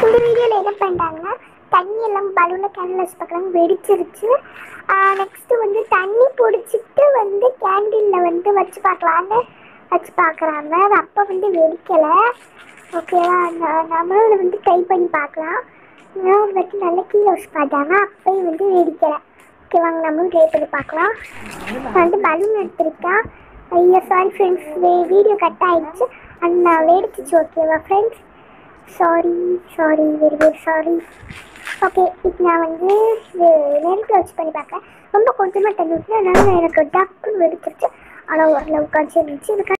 இந்த வீடியோவில் என்ன பண்ணுறாங்கன்னா தண்ணி எல்லாம் பலூனில் கேண்டில் வச்சு பார்க்குறாங்க வெடிச்சிருச்சு நெக்ஸ்ட்டு வந்து தண்ணி பிடிச்சிட்டு வந்து கேண்டிலில் வந்து வச்சு பார்க்கலான்னு வச்சு பார்க்குறாங்க அது அப்போ வந்து வெடிக்கலை ஓகேவா ந- நம்மளும் இதை வந்து ட்ரை பண்ணி பார்க்கலாம் இன்னும் வந்து நல்ல கீழே வச்சு பார்த்தாங்க அப்பயும் வந்து வெடிக்கலை ஓகேவாங்க நம்மளும் ட்ரை பண்ணி பார்க்கலாம் நான் வந்து பலூன் எடுத்திருக்கேன் ஐயோ சாரி ஃப்ரெண்ட்ஸ் வீடியோ கட் ஆயிடுச்சு அண்ட் நான் வெடிச்சிச்சு ஓகேவா friends sorry sorry very very sorry okay இப்போ நான் வந்து நெருப்பில் வச்சு பண்ணி பார்க்கேன் ரொம்ப கொஞ்சமாக தண்ணி ஊற்றினா அதனால எனக்கு டக்குன்னு வெடிச்சிருச்சு ஆனால் ஓரளவுக்கு இருந்துச்சு இதுக்கு